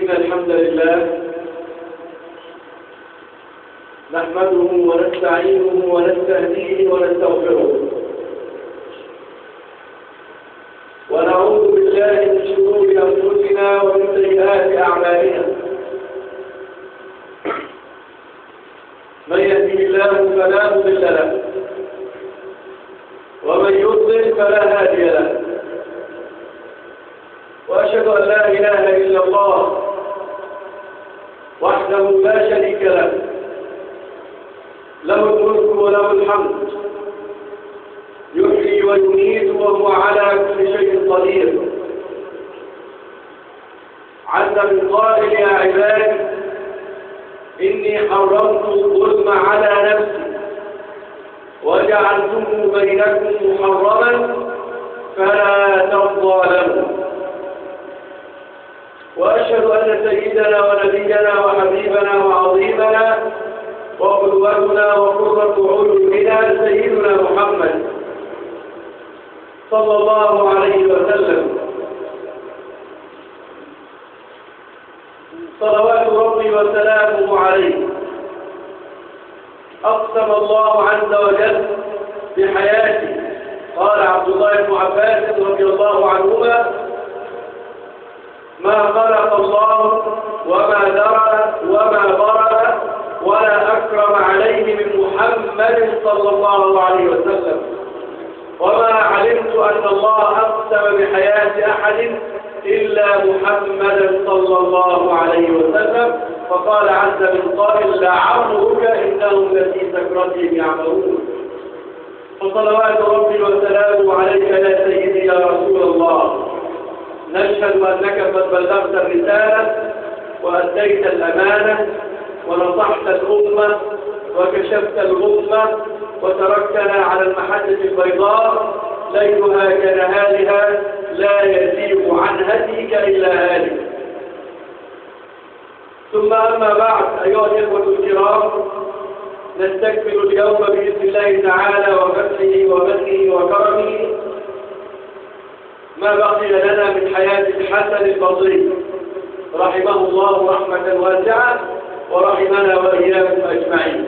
إن الحمد لله نحمده ونستعينه ونستهديه ونستغفره ونعوذ بالله من شرور أنفسنا ومن سيئات أعمالنا من يهده الله فلا مضل له ومن يضلل فلا هادي له وأشهد أن لا إله إلا الله وحده لا شريك له له الملك وله الحمد يحيي ويميت وهو على كل شيء قدير عز من قائل يا عبادي إني حرمت الظلم على نفسي وجعلته بينكم محرما فلا تظالموا وأشهد أن سيدنا ونبينا وحبيبنا وعظيمنا وقدوتنا وقرة عيوننا سيدنا محمد صلى الله عليه وسلم صلوات ربي وسلامه عليه أقسم الله عز وجل بحياته قال عبد الله بن عباس رضي الله عنهما ما خلق الله وما ذرى وما برأ ولا أكرم عليه من محمد صلى الله عليه وسلم وما علمت أن الله أقسم بحياة أحد إلا محمدا صلى الله عليه وسلم فقال عز من قائل لعمرك إنهم لفي سكرتهم يعملون فصلوات ربي وسلامه عليك يا سيدي يا رسول الله نشهد أنك قد بلغت الرسالة وأديت الأمانة ونصحت الأمة وكشفت الغمة وتركتنا على المحجة البيضاء ليلها كنهارها لا يزيغ عن هديك إلا هالك ثم أما بعد أيها الإخوة الكرام نستكمل اليوم بإذن الله تعالى وفتحه ومنه وكرمه ما بقي لنا من حياة الحسن البصري رحمه الله رحمة واسعة ورحمنا وإياكم أجمعين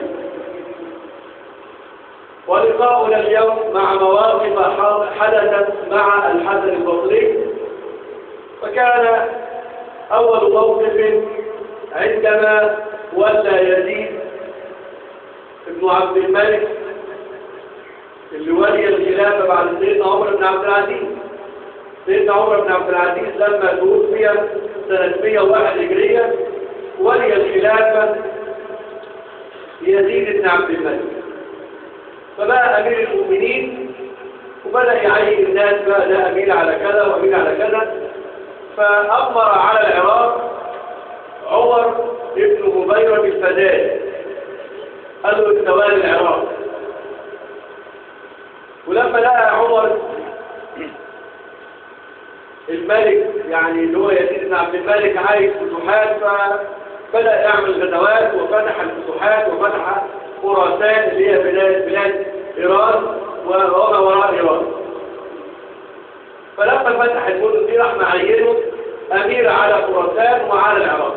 ولقاؤنا اليوم مع مواقف حدثت مع الحسن البصري فكان أول موقف عندما ولى يزيد ابن عبد الملك اللي ولي الخلافة بعد سيدنا عمر بن عبد العزيز سيدنا عمر بن عبد العزيز لما توفي سنة 101 هجرية ولي الخلافة يزيد بن عبد الملك فبقى أمير المؤمنين وبدأ يعين الناس بقى ده أمير على كذا وأمير على كذا فأمر على العراق عمر ابن مبيرة الفداد قال له التوالي العراق ولما لقى عمر الملك يعني اللي هو يزيد بن عبد الملك عايز فتوحات فبدأ يعمل غزوات وفتح الفتوحات وفتح خراسان اللي هي بلاد بلاد إيران وما وراء إيران فلما فتح المدن دي راح معينه أمير على خراسان وعلى العراق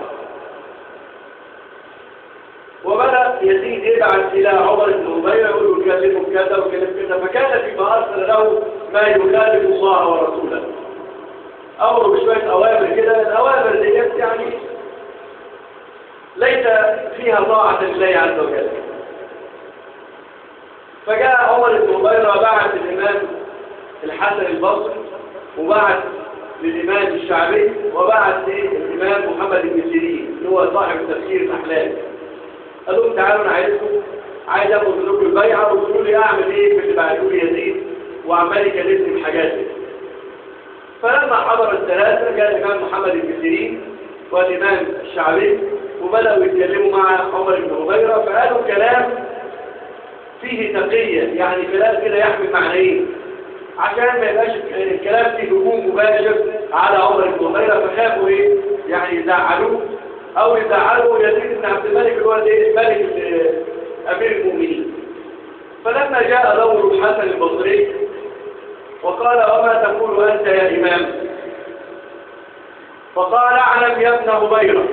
وبدأ يزيد يبعث إلى عمر بن أبي يقول له كلمه كذا وكلمه كذا فكان فيما أرسل له ما يخالف الله ورسوله أمره بشوية أوامر كده الأوامر ديت يعني ليس فيها طاعة لله عز وجل فجاء عمر بن أبيرة بعث الإمام الحسن البصري وبعث للإمام الشعبي وبعث للإمام محمد بن سيرين اللي هو صاحب تفسير الأحلام قال لهم تعالوا أنا عايزكم عايز آخد منكم البيعة وتقولوا لي أعمل إيه في اللي بعتوا لي يزيد وعمال يكلمني الحاجات دي فلما حضر الثلاثة جاء الإمام محمد بن سيرين والإمام الشعبي وبدأوا يتكلموا مع عمر بن هبيرة فقالوا كلام فيه تقية يعني كلام كده يحمل معنيين عشان ما يبقاش الكلام فيه هجوم مباشر على عمر بن هبيرة فخافوا ايه يعني يزعلوه او يزعلوا يزيد بن عبد الملك اللي هو ايه ملك امير المؤمنين فلما جاء دور الحسن البصري وقال وما تقول انت يا امام فقال اعلم يا ابن هبيرة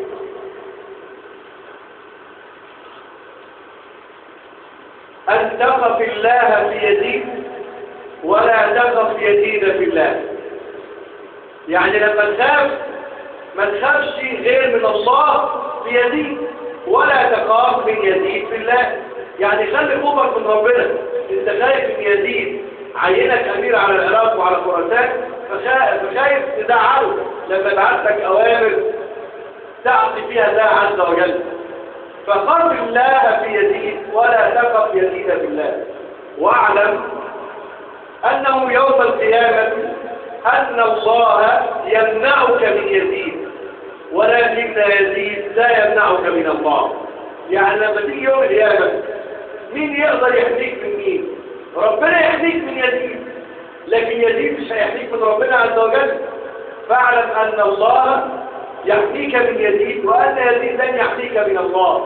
أن تخف الله في يديك ولا تخف يدين في الله يعني لما تخاف ما تخافش غير من الله في يديك ولا تخاف من يديك في الله يعني خلي خوفك من ربنا انت خايف من يزيد عينك امير على العراق وعلى خراسان فخايف تزعله لما بعت لك اوامر تعصي فيها الله عز وجل فخاف الله في يزيد ولا تخف يزيد بالله واعلم انه يوم القيامه ان الله يمنعك من يزيد ولكن يزيد لا يمنعك من الله يعني لما تيجي يوم القيامه مين يقدر يحميك من مين ربنا يحميك من يزيد لكن يزيد مش هيحميك من ربنا عز وجل فاعلم ان الله يحميك من يزيد وان يزيد لن يحميك من الله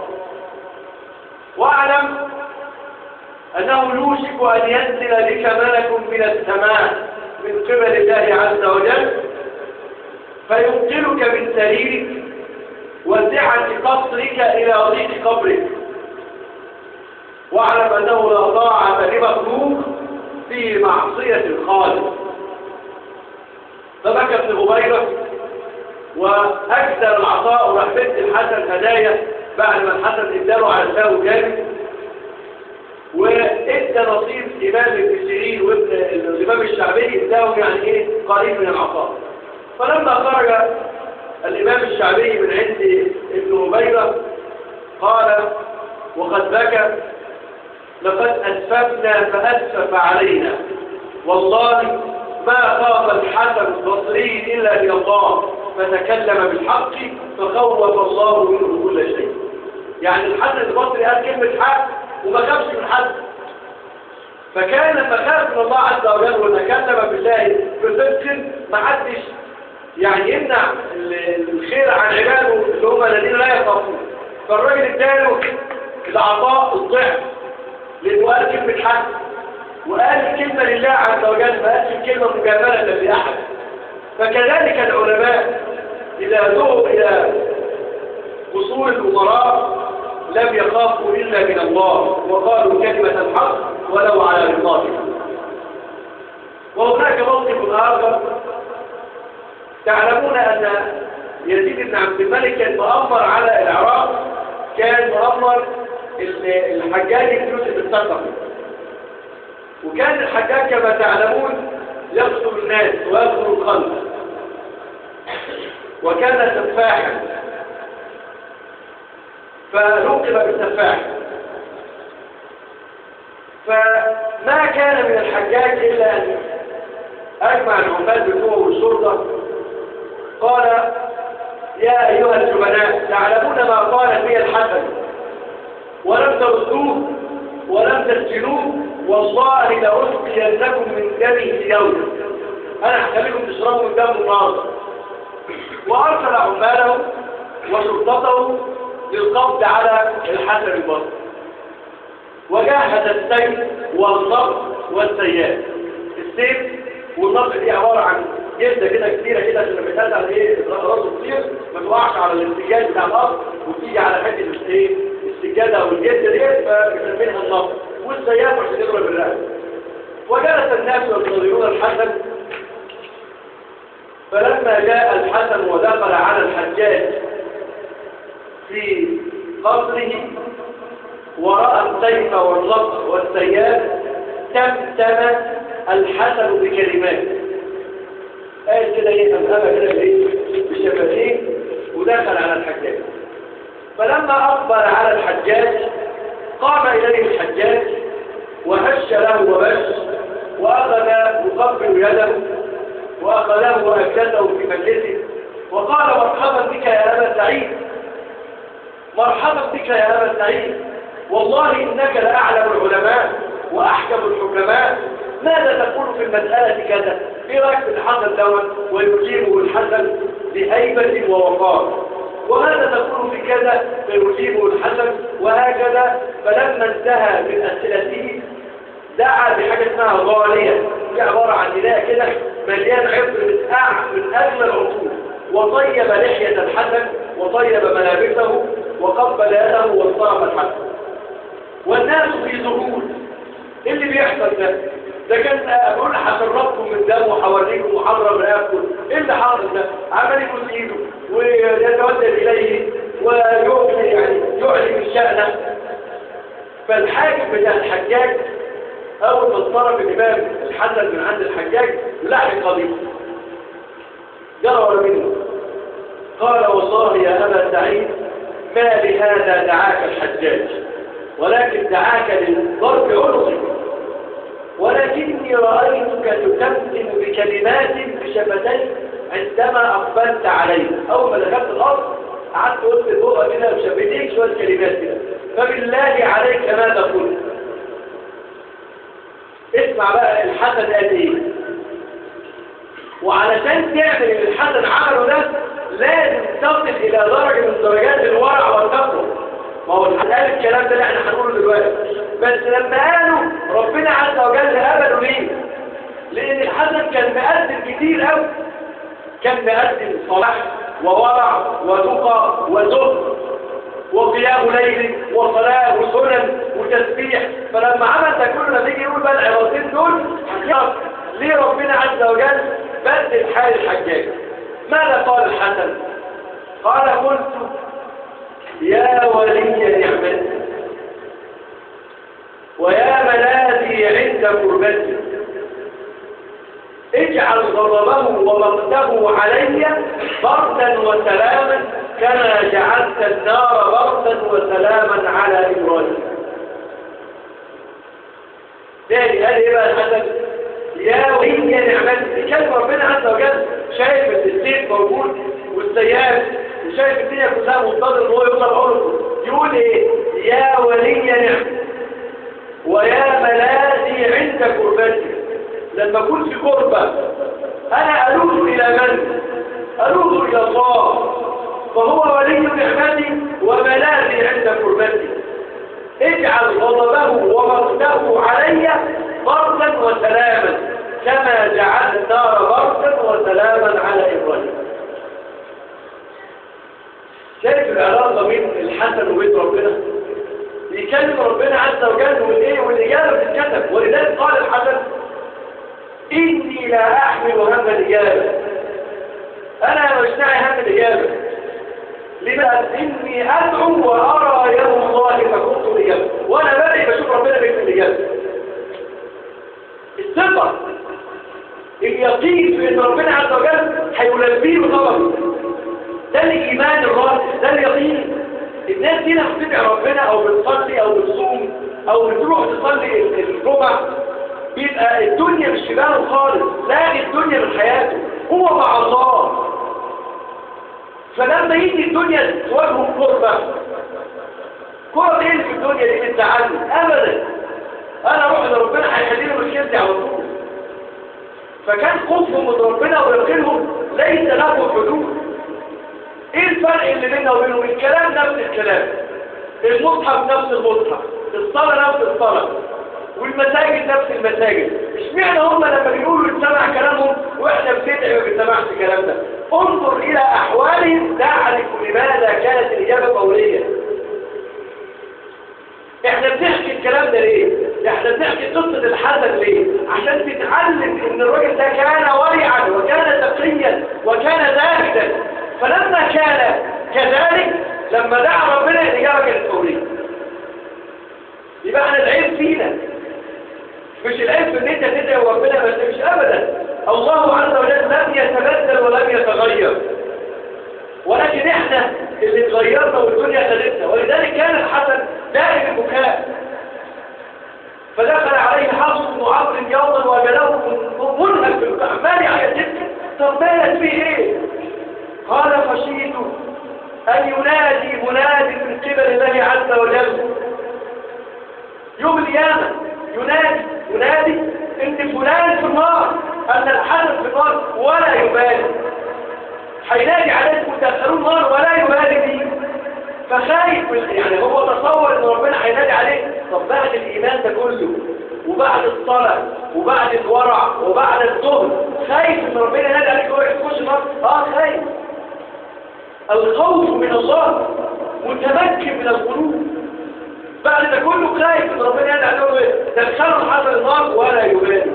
واعلم انه يوشك ان ينزل بك ملك من السماء من قبل الله عز وجل فينقلك من سريرك وسعة قصرك إلى ضيق قبرك واعلم أنه لا طاعة لمخلوق في معصية الخالق فبكى ابن غبيرة وأكثر العطاء وراح بنت الحسن هدايا بعد ما الحسن اداله على ساو جامد وادى نصيب إمام ابن سيرين وابن الإمام الشعبي اداهم يعني ايه قريب من العطاء فلما خرج الإمام الشعبي من عند ابن غبيرة قال وقد بكى لقد أسففنا فأسفف علينا والله ما خاف الحسن البصري إلا من الله فتكلم بالحق فخوف الله منه كل شيء يعني الحسن البصري قال كلمة حق وما خافش من حد فكان لما خاف من الله عز وجل وتكلم بالله بصدق ما حدش يعني يمنع الخير عن عباده اللي هم الذين لا يخافون فالراجل اداله العطاء الضعف لأنه قال كلمة حق وقال كلمة لله عز وجل ما قالش كلمة مجاملة لأحد فكذلك العلماء إذا دعوا إلى قصور الأمراء لم يخافوا إلا من الله وقالوا كلمة الحق ولو على رضاهم وهناك موقف آخر تعلمون أن يزيد بن عبد الملك كان مؤمر على العراق كان مؤمر الحجاج بن يوسف الثقفي وكان الحجاج كما تعلمون يقتل الناس ويقتل الخلق وكان سفاحا فلقب بالسفاح فما كان من الحجاج إلا أن أجمع العمال بتوعه والشرطة قال يا أيها الجبناء تعلمون ما قال في الحسن ولم تردوه ولم تسجنوه والله لأسقينكم من دمه يوم أنا أحتملكم تشربوا من دم النار وأرسل عماله وشرطته للقبض على الحسن البصري وجاهد السيف والنصر والسياد السيف والنصر دي عبارة عن جلدة كده كتيرة كده عشان لما يتقال ايه راسه كتير ما توقعش على الانسجاد بتاع الارض وتيجي على حته الايه السجاده او الجلده ديت فبنسميها النصر والسياف عشان يضرب الرأس وجلس الناس ينتظرون الحسن فلما جاء الحسن ودخل على الحجاج في قصره ورأى السيف والنصر والسياف تمتم الحسن بكلمات قال كده ايه أمامه كده بايه بشفتين ودخل على الحجاج فلما أقبل على الحجاج قام إليه الحجاج وهش له وبش وأخذ يقبل يده وأخذه وأجلده في مجلسه وقال مرحبا بك يا أبا سعيد مرحبا بك يا أبا سعيد والله إنك لأعلم العلماء وأحكم الحكماء ماذا تقول في المسألة كذا ايه رايك في الحسن دوت ويجيبه الحسن بهيبة ووقار وماذا تقول في كذا فيجيبه الحسن وهكذا فلما انتهى من أسئلته دعا بحاجة اسمها غالية دي عبارة عن إله كده مليان عطر من أعلى من أجمل العطور وطيب لحية الحسن وطيب ملابسه وقبل يده واصطرف الحسن والناس في ذهول ايه اللي بيحصل ده ده كان اقول هشربكم من دم وحواليكم وحرم رقبكم ايه اللي حاصل ده عمال يبوس ايده ويتودد اليه ويعلي يعني يعلي من شأنه فالحاكم بتاع الحجاج اول ما اضطرب الامام الحسن من عند الحجاج لحق به جرى منه قال والله يا ابا سعيد ما لهذا دعاك الحجاج ولكن دعاك للضرب عنقك ولكني رأيتك تتمتم بكلمات بشفتيك عندما أقبلت عليه أول ما دخلت الأرض قعدت قلت فوق كده بشفتيك شوية كلمات كده فبالله عليك ماذا قلت اسمع بقى الحسن قال ايه وعلشان تعمل اللي الحسن عمله ده لازم تصل الى درجة من درجات الورع والتقوى ما هو قال الكلام ده اللي احنا هنقوله دلوقتي بس لما قالوا ربنا عز وجل قبله ليه لان الحسن كان مقدم كتير قوي كان مقدم صلاح وورع وتقى وزهد وقيام ليل وصلاة وسنن وتسبيح فلما عمل ده كله لما يجي يقول بقى العبارتين دول هتعرف ليه ربنا عز وجل بدل حال الحجاج ماذا قال الحسن قال قلت يا ولي نعمتي ويا ملاذي عند قربتي اجعل غضبه ومقته علي بردا وسلاما كما جعلت النار بردا وسلاما على إبراهيم تاني قال ايه بقى الحسن يا ولي نعمتي كلمة ربنا عز وجل شايف ان الزيت موجود والسياب وشايف الدنيا كلها منتظر ان هو يوصل عنقه يقول ايه يا ولي نعمتي ويا ملاذي عند قربتي لما اكون في قربة انا الوذ الى من الوذ الى الله فهو ولي نعمتي وملاذي عند قربتي اجعل غضبه ومقته علي بردا وسلاما كما جعل النار بردا وسلاما على ابراهيم شايف العلاقه بين الحسن وبين ربنا يكلم ربنا عز وجل والايه والاجابه بتتكتب ولذلك قال الحسن اني لا احمل هم الاجابه انا مش داعي هم الاجابه لما اني ادعو وارى يوم الله فكنت الاجابه وانا بادئ بشوف ربنا بيكتب الاجابه الثقه اليقين في ان ربنا عز وجل هيلبيه طلبه ده الايمان الراسخ ده اليقين الناس دي لما بتدعي ربنا او بتصلي او بتصوم او بتروح تصلي الجمعه بيبقى الدنيا مش في باله خالص لاقي الدنيا من حياته هو مع الله فلما يجي الدنيا تواجهه قربة قرب ايه في الدنيا دي بتزعلني ابدا انا اروح لربنا هيخليني مشكلتي على طول فكان خوفهم من ربنا ويقينهم ليس له حدود ايه الفرق اللي بيننا وبينهم الكلام نفس الكلام المصحف نفس المصحف الصلاة نفس الصلاة والمساجد نفس المساجد اشمعنى هم لما بيقولوا يتسمع كلامهم واحنا بندعي ما بنسمعش الكلام ده انظر الى احوالهم تعرف لماذا كانت الاجابه قوليه احنا بنحكي الكلام ده ليه احنا بنحكي قصه الحسن ليه عشان تتعلم ان الراجل ده كان ورعا وكان تقيا وكان زاهدا فلما كان كذلك لما دعا ربنا الاجابه كانت قوليه يبقى احنا العيب فينا مش العيب في ان انت تدعي وربنا بس مش ابدا الله عز وجل لم يتبدل ولم يتغير ولكن احنا اللي اتغيرنا والدنيا خدتنا ولذلك كان الحسن دائم البكاء فدخل عليه حفص بن عمرو يوما وجله منهك في الاعمال على جدك طب مالك فيه ايه قال خشيت ان ينادي مناد من قبل الله عز وجل يوم القيامه ينادي ينادي ان فلان في النار ان الحسن في النار ولا يبالي هينادي عليكم تدخلون النار ولا يبالي بيه فخايف يعني هو تصور ان ربنا هينادي عليه طب بعد الايمان ده كله وبعد الصلاة وبعد الورع وبعد الظهر خايف ان ربنا ينادي عليك هو يخش النار اه خايف الخوف من الله متمكن من القلوب بعد ده كله خايف ان ربنا يدعى له دخله حضر النار ولا يبالي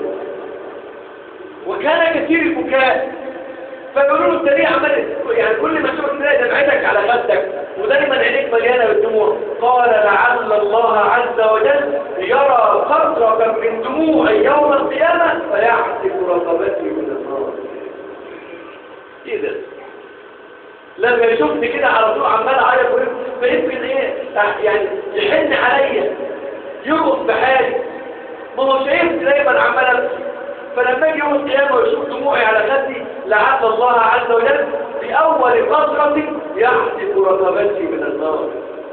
وكان كثير البكاء فيقولوا له انت ليه عمال يعني كل ما تشوف تلاقي دمعتك على خدك ودايما عينيك مليانه بالدموع قال لعل الله عز وجل يرى قطره من دموع يوم القيامه فيحسب رقبتي من النار ايه ده لما يشوفني كده على طول عمال اعيط فيمكن ايه يعني يحن عليا يرقص بحالي ما هو شايفني دايما عمال ابكي فلما يجي يوم القيامه ويشوف دموعي على خدي لعل الله عز وجل في اول قطره يحسب رقبتي من النار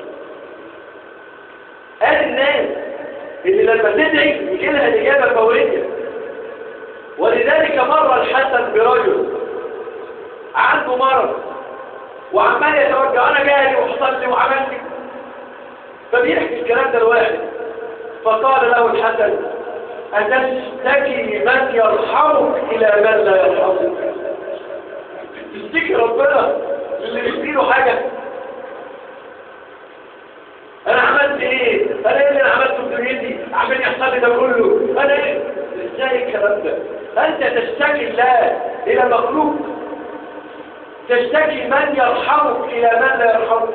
قال الناس اللي لما تدعي يجي لها الاجابه فوريه ولذلك مر الحسن برجل عنده مرض وعمال يتوجه انا جاي وحصل لي وعمل لي فبيحكي الكلام ده لواحد فقال له الحسن أتشتكي من يرحمك إلى من لا يرحمك تشتكي ربنا اللي بيديله حاجة أنا عملت إيه؟ أنا إيه اللي أنا عملته في دنيتي عشان يحصل لي ده كله؟ أنا إيه؟ إزاي الكلام ده؟ أنت تشتكي الله إلى مخلوق تشتكي من يرحمك إلى من لا يرحمك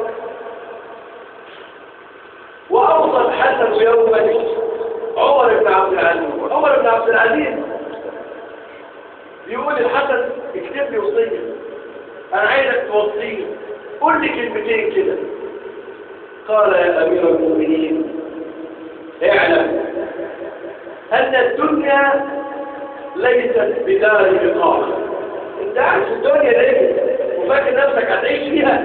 وأوصى الحسن يوما عمر بن عبد العزيز عمر بن عبد العزيز بيقول الحسن اكتب لي وصية أنا عايزك توصيني قول لي كلمتين كده قال يا أمير المؤمنين اعلم أن الدنيا ليست بدار إقامة انت قاعد في الدنيا ليه وفاكر نفسك هتعيش فيها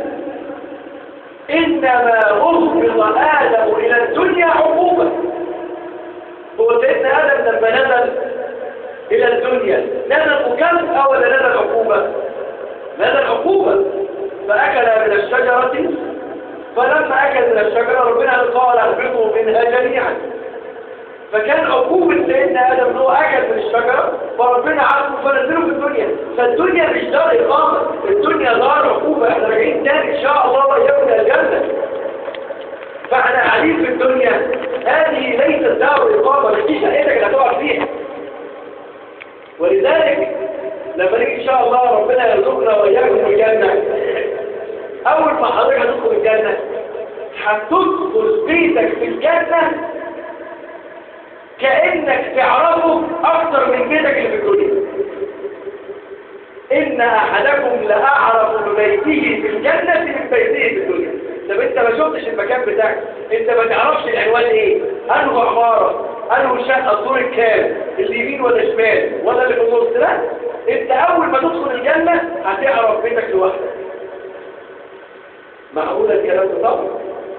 انما اهبط ادم الى الدنيا عقوبه هو سيدنا ادم لما نزل الى الدنيا نزل مكافاه ولا نزل عقوبه نزل عقوبه فاكل من الشجره فلما اكل من الشجره ربنا قال اهبطوا منها جميعا فكان عقوبة سيدنا آدم انه أكل من الشجرة فربنا عارفه فنزله في الدنيا فالدنيا مش دار إقامة الدنيا دار عقوبة احنا راجعين تاني إن شاء الله وإياكم الجنة فاحنا قاعدين في الدنيا هذه ليست دار إقامة مش دي شقتك اللي هتقعد فيها ولذلك لما نيجي إن شاء الله ربنا يرزقنا وإياكم الجنة أول ما حضرتك هتدخل الجنة هتدخل بيتك في الجنة كأنك تعرفه أكثر من بيتك اللي في الدنيا إن أحدكم لأعرف ببيته في الجنة من بيته في الدنيا طب أنت ما شفتش المكان بتاعك أنت ما تعرفش العنوان إيه أنه عمارة أنه شقة الدور الكام اللي يمين ولا شمال ولا اللي في النص لا أنت أول ما تدخل الجنة هتعرف بيتك لوحدك معقول الكلام ده طبعا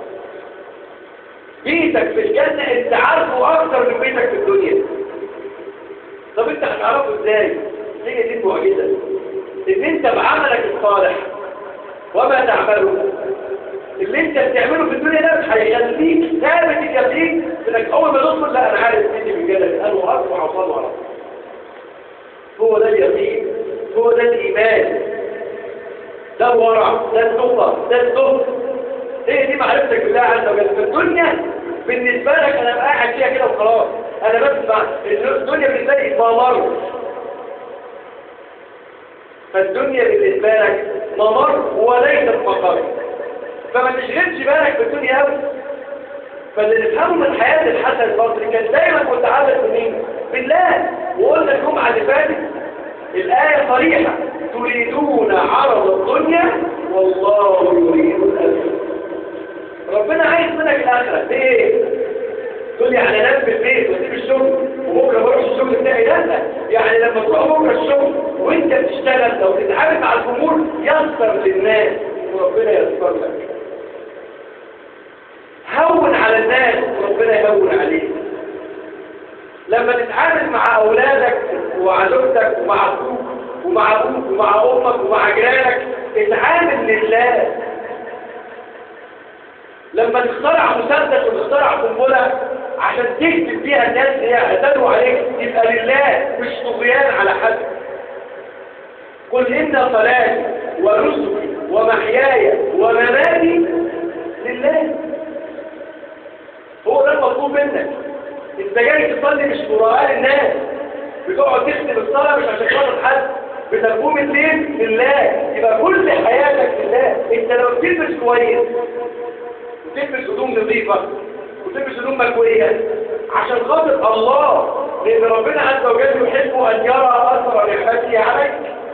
بيتك في الجنة انت عارفه اكتر من بيتك في الدنيا طب انت هتعرفه ازاي هي دي المعجزة ان انت بعملك الصالح وما تعمله اللي انت بتعمله في الدنيا ده هيخليك ثابت اليقين انك اول ما تدخل لا انا عارف بيتي في الجنة انا وعارف وحصل وعرف هو ده اليقين هو ده الايمان ده الورع ده النقطة ده الزهد هي دي معرفتك بالله عز وجل في الدنيا بالنسبة لك انا قاعد فيها كده وخلاص انا بسمع الدنيا بالنسبة لي ممر فالدنيا بالنسبة لك ممر وليس مقر فما تشغلش بالك بالدنيا قوي فاللي نفهمه من حياة الحسن البصري كان دايما متعلق بمين؟ بالله وقلنا الجمعة اللي فاتت الآية صريحة تريدون عرض الدنيا والله يريد الآخرة ربنا عايز منك الآخرة ليه؟ تقول لي يعني انام في البيت واسيب الشغل وبكره بروح الشغل بتاعي لا يعني لما تروح بكره الشغل وانت بتشتغل لو تتعامل مع الامور يسر للناس وربنا يسر لك هون على الناس وربنا يهون عليك لما تتعامل مع اولادك ومع زوجتك ومع اخوك ومع ابوك ومع امك ومع جيرانك اتعامل لله لما تخترع مسدس وتخترع قنبله عشان تكتب فيها الناس اللي اعتدوا عليك يبقى لله مش طغيان على حد قل ان صلاتي ونسكي ومحياي ومماتي لله هو ده المطلوب منك انت جاي تصلي مش مراءة للناس بتقعد تختم الصلاة مش عشان خاطر حد بتقوم الليل لله يبقى كل حياتك لله انت لو بتلبس كويس وتلبس هدوم نظيفة وتلبس هدوم مكوية عشان خاطر الله لان ربنا عز وجل يحب ان يرى اثر نعمته عليك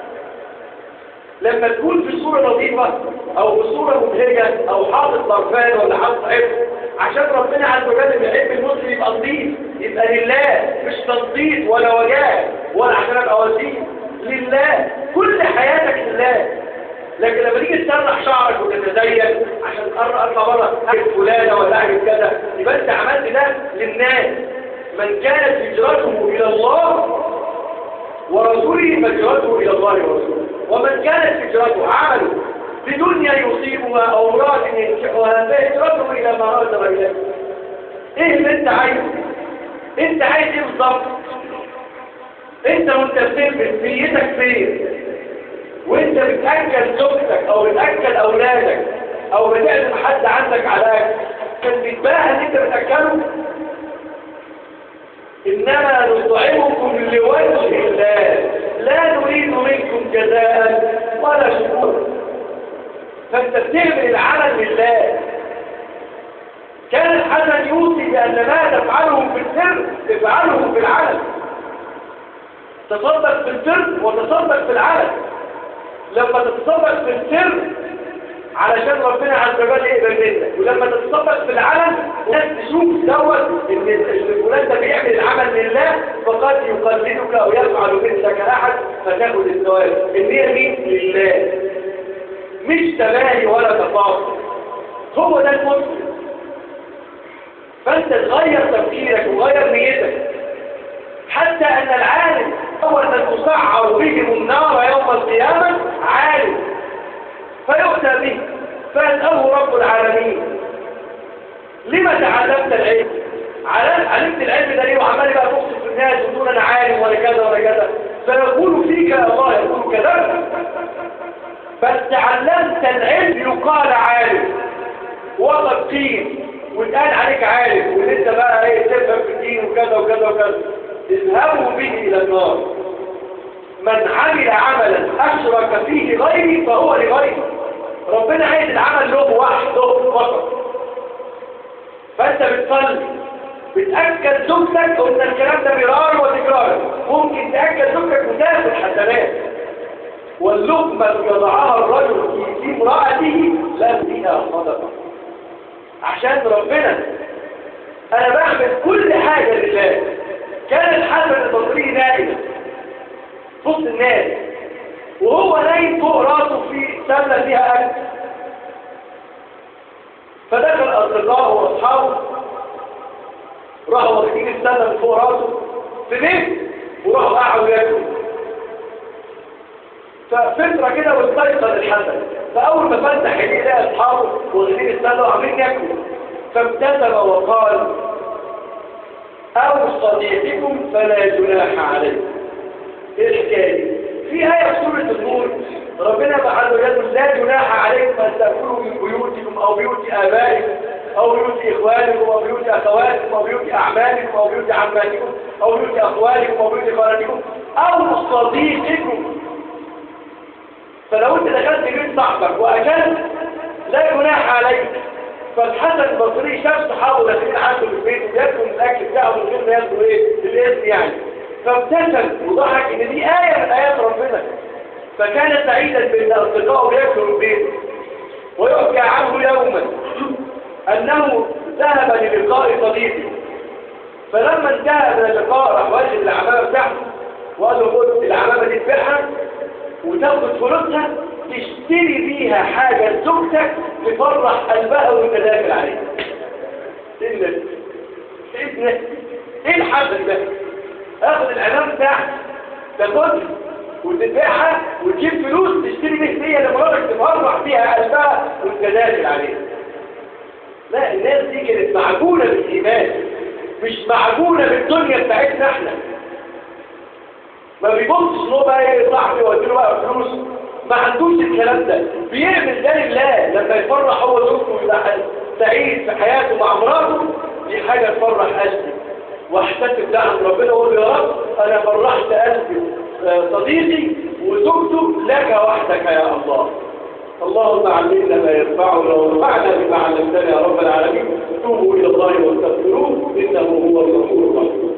لما تكون في صورة نظيفة او في صورة مبهجة او حاطط طرفان ولا حاطط عفو عشان ربنا عز وجل بيحب المسلم يبقى نظيف يبقى لله مش تنطيط ولا وجاه ولا عشان ابقى وسيم لله كل حياتك لله لكن لما تيجي تسرح شعرك وتتزين عشان اطلع بره اجد فلانه ولا اجد كذا يبقى انت عملت ده للناس من كانت هجرته الى الله ورسوله فهجرته الى الله ورسوله ومن كانت هجرته عمله بدنيا يصيبها او امراه ينكحها فهجرته الى ما هاجر اليه ايه اللي انت عايزه انت عايز ايه بالظبط انت وانت بتلبس نيتك فين وانت بتاكل زوجتك او بتاكل اولادك او بتعزم حد عندك على اكل كان بيتباهى ان انت بتاكله انما نطعمكم لوجه الله لا نريد منكم جزاء ولا شكورا فانت بتعمل العمل لله كان الحسن يوصي بان ما تفعله في السر تفعله في العلن تصدق في السر وتصدق في العلن لما تتصدق في السر علشان ربنا عز وجل يقبل منك ولما تتصدق في العلن الناس تشوف دوت ان الفلان ده بيعمل العمل لله فقد يقلدك او يفعل مثلك احد فتاخد الثواب النية مين لله مش تباهي ولا تفاصل هو ده المسلم فانت تغير تفكيرك وغير نيتك حتى ان العالم اول من تسعر بهم النار يوم القيامة عالم فيؤتى به فيسأله رب العالمين لما تعلمت العلم علمت العلم ده ليه وعمال بقى تقصد في الناس وتقول انا عالم ولا كذا ولا كذا فيقول فيك يا الله يقول كذا بس تعلمت العلم يقال عالم وقد قيل واتقال عليك عالم وان انت بقى ايه تفهم في الدين وكذا وكذا وكذا اذهبوا به الى النار من عمل عملا اشرك فيه غيري فهو لغيري ربنا عايز العمل له وحده فقط فانت بتصلي بتاكد زوجتك وان الكلام ده مرار وتكرار ممكن تاكد زوجتك وتاخد حسنات واللقمه يضعها الرجل في امراته لا فيها صدقه عشان ربنا انا بعمل كل حاجه لله كان الحسن البصري نائم وسط الناس وهو نايم فوق راسه في سله فيها اكل فدخل اصدقائه واصحابه راحوا واخدين السله من فوق راسه في بيت وراحوا قعدوا ياكلوا ففتره كده واستيقظ الحسن فاول ما فتح عينيه لقى اصحابه واخدين السله وعاملين ياكلوا فابتسم وقال او صديقكم فلا جناح عليكم ايه الحكايه دي في آية في سورة النور ربنا عز وجل لا جناح عليكم أن تأكلوا من بيوتكم أو بيوت آبائكم أو بيوت إخوانكم أو بيوت أخواتكم أو بيوت أعمالكم أو بيوت عماتكم أو بيوت أخوالكم أو بيوت خالاتكم أو صديقكم فلو أنت دخلت بيت صاحبك وأكلت لا جناح عليك فالحسن البصري شاف صحابه داخلين عنده في البيت وياكلوا من الأكل بتاعه من غير ما ياخدوا إيه الاسم يعني فابتسم وضحك ان دي آية من آيات ربنا فكان سعيدا بان اصدقائه ياكلوا البيت ويحكى عنه يوما انه ذهب للقاء صديقه فلما انتهى من اللقاء راح واجب العمامه بتاعته وقال له خد العمامه دي تبيعها وتاخد فلوسها تشتري بيها حاجه لزوجتك تفرح قلبها وانت داخل عليها ايه ده؟ ايه ده؟ ايه الحزن ده؟ اخد العلام بتاعك تاخدها وتبيعها وتجيب فلوس تشتري بيه هديه لمراتك تفرح بيها قلبها وانت داخل عليها لا الناس دي كانت معجونه بالايمان مش معجونه بالدنيا بتاعتنا احنا ما بيبصش ان هو بقى ايه صاحبي واديله بقى فلوس ما عندوش الكلام ده بيعمل ده لله لما يفرح هو زوجته ويبقى سعيد في حياته مع مراته دي حاجة تفرح قلبي واحتسب ده عند ربنا واقول يا رب انا فرحت قلبي صديقي وزوجته لك وحدك يا الله اللهم علمنا ما ينفعنا وانفعنا بما علمتنا يا رب العالمين توبوا الى الله واستغفروه انه هو الغفور الرحيم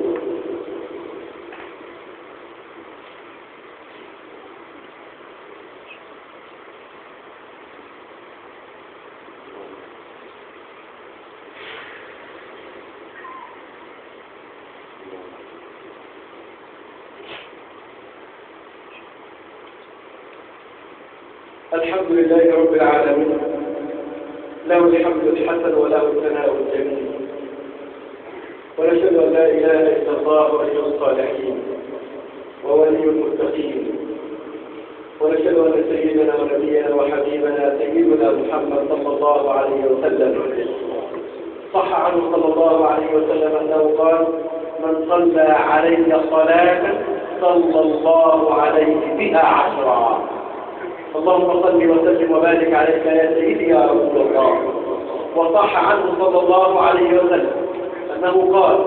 الحمد لله رب العالمين له الحمد الحسن وله الثناء الجميل ونشهد ان لا اله الا الله ولي الصالحين وولي المتقين ونشهد ان سيدنا ونبينا وحبيبنا سيدنا محمد صلى الله عليه وسلم صح عنه صلى الله عليه وسلم انه قال من صلى علي صلاه صلى الله عليه بها عشرا اللهم صل وسلم وبارك عليك يا سيدي يا رسول الله وصح عنه صلى الله عليه وسلم أنه قال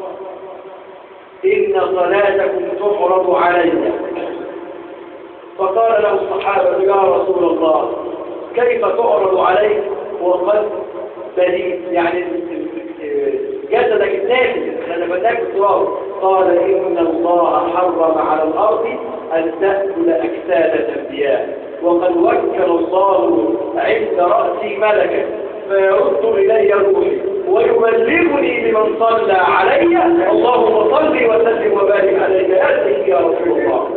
إن صلاتكم تعرض علي فقال له الصحابة يا رسول الله كيف تعرض عليك وقد بليت يعني جسدك الناجس لأن بداك التراب قال إن الله حرم على الأرض أن تأكل أجساد الأنبياء وقد وكل الله عند رأسي ملكا فيرد إلي روحي ويبلغني لمن صلى علي اللهم صل وسلم وبارك عليك يا يا رسول الله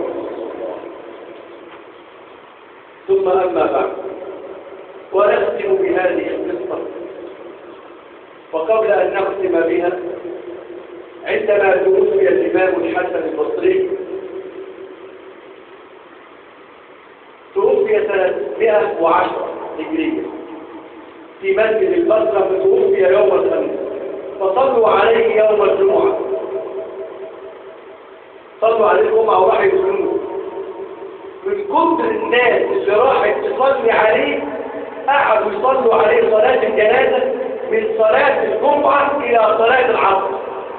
ثم أما بعد ونختم بهذه القصة وقبل أن نختم بها عندما توفي الإمام الحسن البصري توفي سنة 110 هجرية في مسجد البصرة فتوفي يوم الخميس فصلوا عليه يوم الجمعة صلوا عليه الجمعة وراح يسلموا من كتر الناس اللي راحت تصلي عليه قعدوا يصلوا عليه صلاة الجنازة من صلاة الجمعة إلى صلاة العصر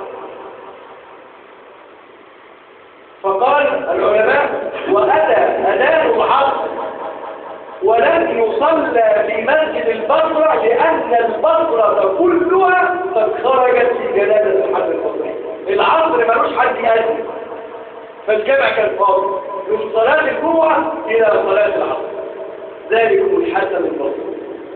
فقال العلماء وأتى أذان العصر ولم يصلى في مسجد البصرة لأن البصرة كلها قد خرجت في جنازة الحسن البصري العصر ملوش حد يأذن فالجمع كان فاضي من صلاة الجمعة إلى صلاة العصر ذلك الحسن البصري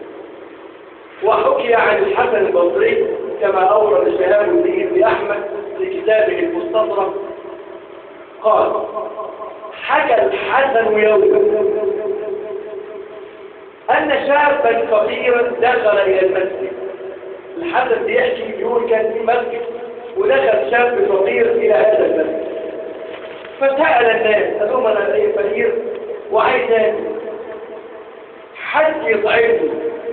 وحكي عن الحسن البصري كما أورد شهاب الدين بن أحمد في كتابه المستطرف قال حكى الحسن يوما أن شابا فقيرا دخل إلى المسجد الحسن بيحكي بيقول كان في مسجد ودخل شاب فقير إلى هذا المسجد فسأل الناس قال لهم أنا أي فقير وعايز آكل حد يطعمه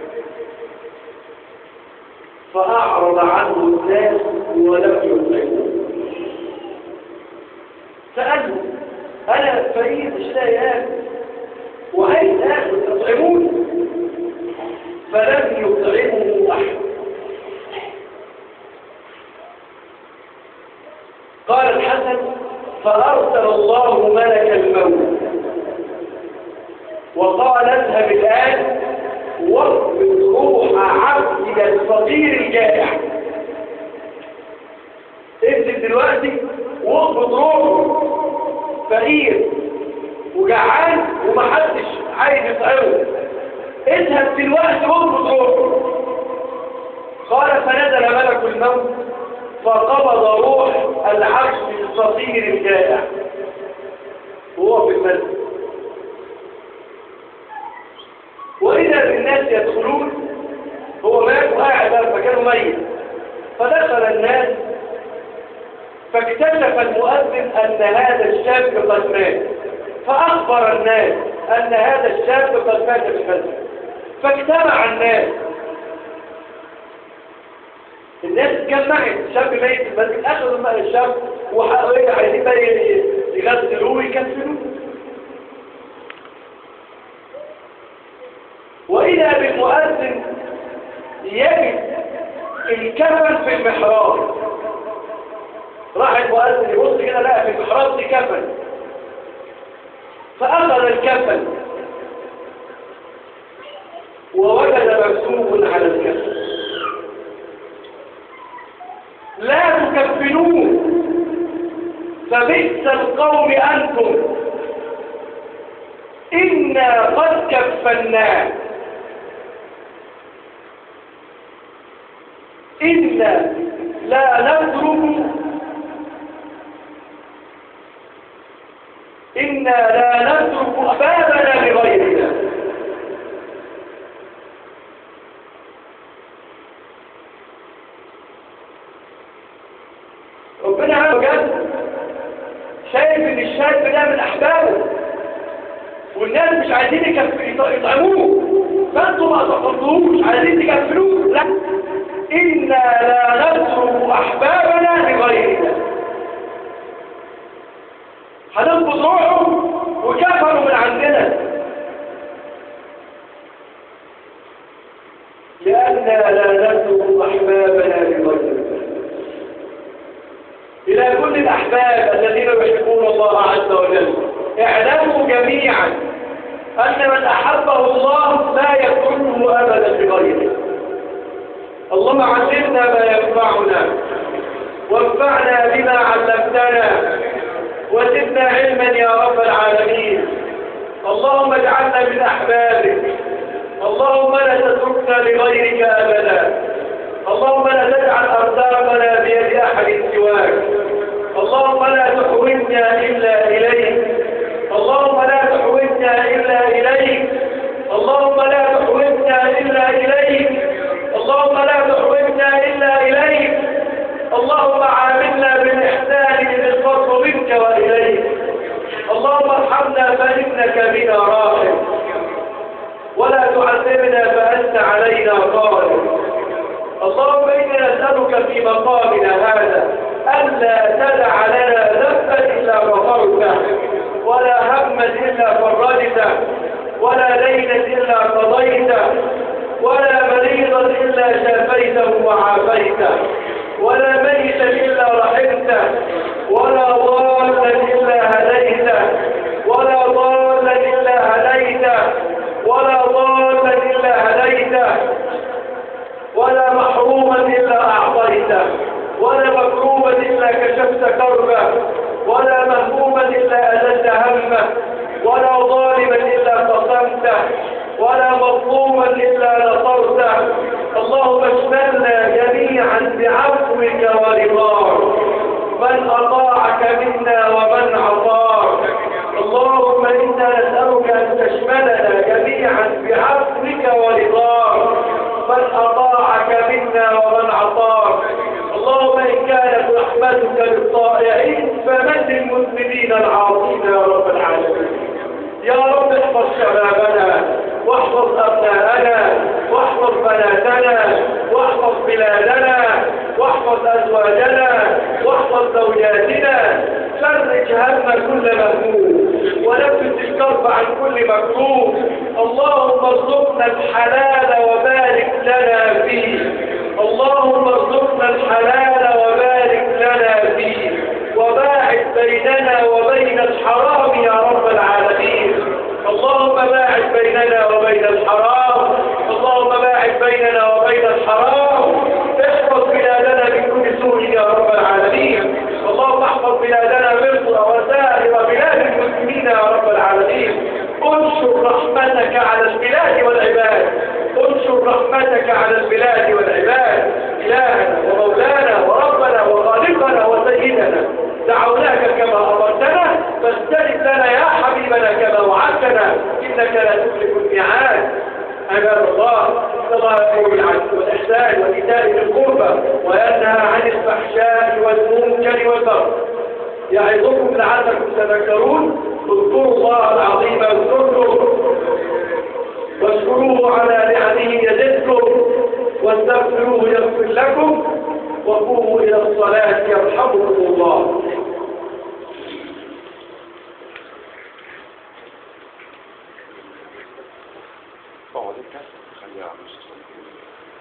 فأعرض عنه الناس ولم يطعمه سأله أنا فريد مش لاقي آكل وعايز آكل تطعموني فلم يطعمه أحد قال الحسن فأرسل الله ملك الموت وقال اذهب الآن واقبض روح عبدك الفقير الجائع انزل دلوقتي واقبض روحه فقير وجعان ومحدش عايز يطعمه اذهب دلوقتي واقبض روحه قال فنزل ملك الموت فقبض روح العبد الفقير الجائع وهو في المسجد وإذا بالناس يدخلون هو مات وقاعد فكانه ميت فدخل الناس فاكتشف المؤذن أن هذا الشاب قد مات فأخبر الناس أن هذا الشاب قد مات بالمسجد فاجتمع الناس الناس اتجمعت شاب ميت في المسجد اخذوا الماء الشاب وحقوا عايزين بقى يغسلوه ويكفنوه المؤذن يجد الكفن في المحراب راح المؤذن يبص كده لقى في المحراب دي كفن فأخذ الكفن ووجد مكتوب على الكفن لا تكفنوه فبئس القوم أنتم إنا قد كفناه إنا لا نترك إنا لا نترك أبابنا لغيرنا ربنا عز وجل شايف ان الشاب ده من احبابه والناس مش عايزين يكف- يط- يطعموه فانتم ما تفضلوش عايزين تكفلوه لا إنا لا نترك أحبابنا لغيرنا هننقض روحهم وكفروا من عندنا لأننا لا نترك أحبابنا لغيرنا إلى كل الأحباب الذين يحبون الله عز وجل اعلموا جميعا أن من أحبه الله لا يتركه أبدا لغيره اللهم علمنا ما ينفعنا وانفعنا بما علمتنا وزدنا علما يا رب العالمين اللهم اجعلنا من أحبابك اللهم لا تتركنا لغيرك أبدا اللهم لا تجعل أرزاقنا بيد أحد سواك اللهم لا تحوجنا إلا إليك اللهم لا تحوجنا إلا إليك اللهم لا تحوجنا إلا إليك اللهم لا تحوجنا إلا إليك اللهم عاملنا بالإحسان بالفضل منك وإليك اللهم ارحمنا فإنك بنا راحم ولا تعذبنا فأنت علينا قادر اللهم إنا نسألك في مقامنا هذا ألا تدع لنا ذنبا إلا غفرته ولا هما إلا فرجته ولا دينا إلا قضيته ولا مريضا إلا شافيته وعافيته ولا ميتا إلا رحمته ولا ضالا إلا هديته ولا ضالا إلا هديته ولا ضالا إلا هديته ولا محروما إلا أعطيته ولا مكروبا إلا كشفت كربه ولا مهموما إلا أزلت همه ولا ظالما إلا قسمته ولا مظلوما إلا نصرته اللهم اشملنا جميعا بعفوك ورضاك من أطاعك منا ومن عصاك اللهم إنا نسألك أن تشملنا جميعا بعفوك ورضاك من أطاعك منا ومن عصاك اللهم إن كانت رحمتك للطائعين فمن للمسلمين العاصين يا رب العالمين يا رب احفظ شبابنا واحفظ أبناءنا واحفظ بناتنا واحفظ بلادنا واحفظ أزواجنا واحفظ زوجاتنا فرج هم كل مهموم ونفس الكرب عن كل مكروه اللهم ارزقنا الحلال وبارك لنا فيه اللهم ارزقنا الحلال وبارك لنا فيه وباعد بيننا وبين الحرام يا رب العالمين اللهم باعد بيننا وبين الحرام اللهم باعد بيننا وبين الحرام احفظ بلادنا من كل سوء يا رب العالمين اللهم احفظ بلادنا مصر وسائر بلاد المسلمين يا رب العالمين انشر رحمتك على البلاد والعباد انشر رحمتك على البلاد والعباد إلهنا ومولانا وربنا وخالقنا وسيدنا دعوناك كما أمرتنا فاستجب لنا يا حبيبنا كما وعدتنا إنك لا تخلف الميعاد عباد الله إن الله يأمر بالعدل والإحسان وإيتاء ذي القربى وينهى عن الفحشاء والمنكر والبغي يعظكم لعلكم تذكرون اذكروا الله العظيم اذكركم واشكروه على نعمه يزدكم واستغفروه يغفر لكم وقوموا إلى الصلاة يرحمكم الله اقعد انت خليها على الوسط